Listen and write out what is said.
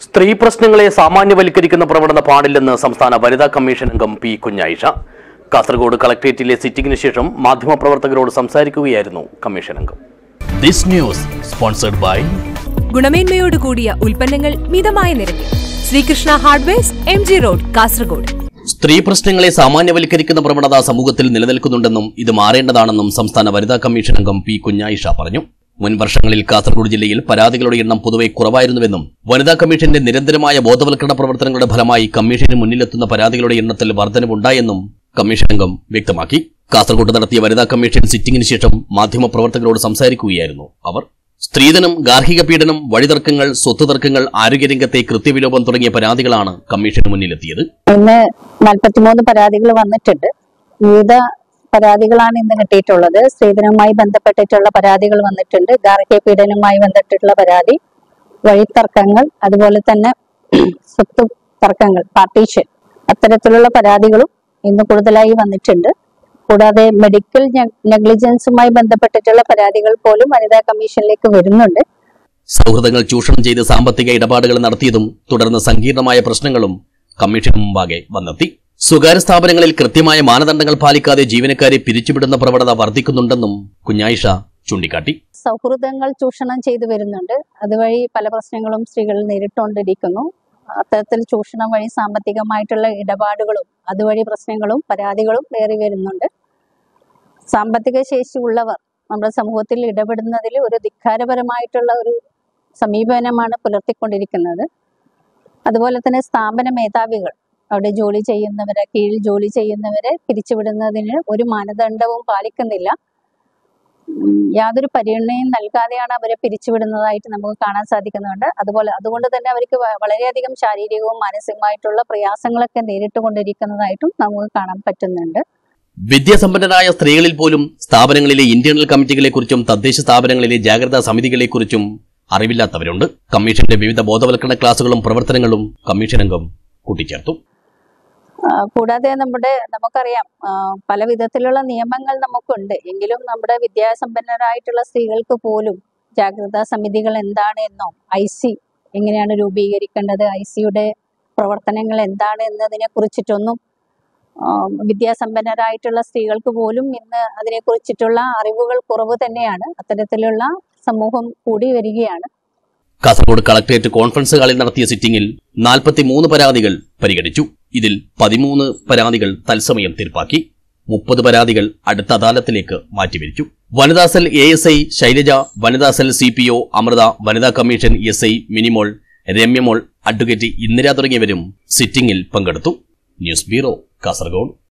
സ്ത്രീ പ്രശ്നങ്ങളെ സാമാന്യവൽക്കരിക്കുന്ന പ്രവണത പാടില്ലെന്ന് സംസ്ഥാന വനിതാ കമ്മീഷൻ അംഗം പി കുഞ്ഞായിഷ കാസർഗോഡ് കളക്ട്രേറ്റിലെ സിറ്റിംഗിന് ശേഷം മാധ്യമപ്രവർത്തകരോട് സംസാരിക്കുകയായിരുന്നു കമ്മീഷൻ അംഗം ദിസ് ന്യൂസ് സ്പോൺസർഡ് ബൈ ഗുണമേന്മയോട് കൂടിയ ഉൽപ്പന്നങ്ങൾ മിതമായ നിരക്കിൽ Sreekrishna hardwares M G road Kasaragod സ്ത്രീ പ്രശ്നങ്ങളെ സാമാന്യവൽക്കരിക്കുന്ന പ്രവണത സമൂഹത്തിൽ നിലനിൽക്കുന്നുണ്ടെന്നും ഇത് മാറേണ്ടതാണെന്നും സംസ്ഥാന വനിതാ കമ്മീഷൻ അംഗം പി കുഞ്ഞായിഷ പറഞ്ഞു മുൻ വർഷങ്ങളിൽ കാസർഗോഡ് ജില്ലയിൽ പരാതികളുടെ എണ്ണം പൊതുവെ കുറവായിരുന്നുവെന്നും വനിതാ കമ്മീഷന്റെ നിരന്തരമായ ബോധവൽക്കരണ പ്രവർത്തനങ്ങളുടെ ഫലമായി കമ്മീഷന് മുന്നിലെത്തുന്ന പരാതികളുടെ എണ്ണത്തിൽ വർധനവുണ്ടായെന്നും കമ്മീഷൻ അംഗം വ്യക്തമാക്കി കാസർഗോഡ് നടത്തിയ വനിതാ കമ്മീഷൻ സിറ്റിംഗിന് ശേഷം മാധ്യമപ്രവർത്തകരോട് സംസാരിക്കുകയായിരുന്നു അവർ സ്ത്രീധനം ഗാർഹിക പീഡനം വഴിതർക്കങ്ങൾ സ്വത്ത് തർക്കങ്ങൾ ആരോഗ്യരംഗത്തെ കൃത്യവിലോപം തുടങ്ങിയ പരാതികളാണ് കമ്മീഷന് മുന്നിലെത്തിയത് ഇന്ന് നാൽപ്പത്തിമൂന്ന് പരാതികൾ വന്നിട്ടുണ്ട് വിവിധ പരാതികളാണ് ഇന്ന് കിട്ടിയിട്ടുള്ളത് സ്ത്രീധനവുമായി ബന്ധപ്പെട്ടിട്ടുള്ള പരാതികൾ വന്നിട്ടുണ്ട് ഗാർഹിക പീഡനവുമായി ബന്ധപ്പെട്ടിട്ടുള്ള പരാതി വഴിത്തർക്കങ്ങൾ അതുപോലെ തന്നെ സ്വത്ത് തർക്കങ്ങൾ പാർട്ടീഷൻ അത്തരത്തിലുള്ള പരാതികളും ഇന്ന് കൂടുതലായി വന്നിട്ടുണ്ട് കൂടാതെ മെഡിക്കൽ നെഗ്ലിജൻസുമായി ബന്ധപ്പെട്ടിട്ടുള്ള പരാതികൾ പോലും വനിതാ കമ്മീഷനിലേക്ക് വരുന്നുണ്ട് സൗഹൃദങ്ങൾ ചൂഷണം ചെയ്ത് സാമ്പത്തിക ഇടപാടുകൾ നടത്തിയതും തുടർന്ന് സങ്കീർണമായ പ്രശ്നങ്ങളും കമ്മീഷന് മുമ്പാകെ വന്നെത്തി സ്വകാര്യ സ്ഥാപനങ്ങളിൽ കൃത്യമായ മാനദണ്ഡങ്ങൾ പാലിക്കാതെ ജീവനക്കാരെ പിരിച്ചുവിടുന്ന പ്രവണത വർദ്ധിക്കുന്നുണ്ടെന്നും കുഞ്ഞായിഷ ചൂണ്ടിക്കാട്ടി സൗഹൃദങ്ങൾ ചൂഷണം ചെയ്തു വരുന്നുണ്ട് അതുവഴി പല പ്രശ്നങ്ങളും സ്ത്രീകൾ നേരിട്ടുകൊണ്ടിരിക്കുന്നു അത്തരത്തിൽ ചൂഷണം വഴി സാമ്പത്തികമായിട്ടുള്ള ഇടപാടുകളും അതുവഴി പ്രശ്നങ്ങളും പരാതികളും ഏറി വരുന്നുണ്ട് സാമ്പത്തിക ശേഷി ഉള്ളവർ നമ്മുടെ സമൂഹത്തിൽ ഇടപെടുന്നതിൽ ഒരു ധിക്കാരപരമായിട്ടുള്ള ഒരു സമീപനമാണ് പുലർത്തിക്കൊണ്ടിരിക്കുന്നത് അതുപോലെ തന്നെ സ്ഥാപന മേധാവികൾ അവിടെ ജോലി ചെയ്യുന്നവരെ കീഴിൽ ജോലി ചെയ്യുന്നവരെ പിരിച്ചുവിടുന്നതിന് ഒരു മാനദണ്ഡവും പാലിക്കുന്നില്ല ഉം, യാതൊരു പരിഗണനയും നൽകാതെയാണ് അവരെ പിരിച്ചുവിടുന്നതായിട്ട് നമുക്ക് കാണാൻ സാധിക്കുന്നുണ്ട് അതുപോലെ അതുകൊണ്ട് തന്നെ അവർക്ക് വ- വളരെയധികം ശാരീരികവും മാനസികമായിട്ടുള്ള പ്രയാസങ്ങളൊക്കെ നേരിട്ടുകൊണ്ടിരിക്കുന്നതായിട്ടും നമുക്ക് കാണാൻ പറ്റുന്നുണ്ട് വിദ്യാസമ്പന്നരായ സ്ത്രീകളിൽ പോലും സ്ഥാപനങ്ങളിലെ ഇന്റേണൽ കമ്മിറ്റികളെക്കുറിച്ചും തദ്ദേശ സ്ഥാപനങ്ങളിലെ ജാഗ്രതാ സമിതികളെക്കുറിച്ചും അറിവില്ലാത്തവരുണ്ട് കമ്മീഷന്റെ വിവിധ ബോധവൽക്കരണ ക്ലാസുകളും പ്രവർത്തനങ്ങളും കമ്മീഷൻ അംഗം കൂട്ടിച്ചേർത്തു ആ, കൂടാതെ നമ്മുടെ നമുക്കറിയാം ആ, പല വിധത്തിലുള്ള നിയമങ്ങൾ നമുക്കുണ്ട് എങ്കിലും നമ്മുടെ വിദ്യാസമ്പന്നരായിട്ടുള്ള സ്ത്രീകൾക്ക് പോലും ജാഗ്രതാ സമിതികൾ എന്താണ് എന്നോ ഐ സി എങ്ങനെയാണ് രൂപീകരിക്കേണ്ടത് ഐ സിയുടെ പ്രവർത്തനങ്ങൾ എന്താണ് എന്നതിനെ കുറിച്ചിട്ടൊന്നും ആ, വിദ്യാസമ്പന്നരായിട്ടുള്ള സ്ത്രീകൾക്ക് പോലും ഇന്ന് അതിനെ കുറിച്ചിട്ടുള്ള അറിവുകൾ കുറവ് തന്നെയാണ് അത്തരത്തിലുള്ള സമൂഹം കൂടി വരികയാണ് കാസർഗോഡ് കളക്ടറേറ്റ് കോൺഫറൻസ് ഹാളിൽ നടത്തിയ സിറ്റിംഗിൽ നാൽപ്പത്തിമൂന്ന് പരാതികൾ പരിഗണിച്ചു ഇതിൽ പതിമൂന്ന് പരാതികൾ തത്സമയം തീർപ്പാക്കി മുപ്പത് പരാതികൾ അടുത്ത അദാലത്തിലേക്ക് മാറ്റിവെച്ചു വനിതാ cell A S I Shailaja വനിതാ cell C P O Amrutha വനിതാ commission S I Minimol Ramyamol advocate Indira തുടങ്ങിയവരും സിറ്റിംഗിൽ പങ്കെടുത്തു ന്യൂസ് ബ്യൂറോ കാസർഗോഡ്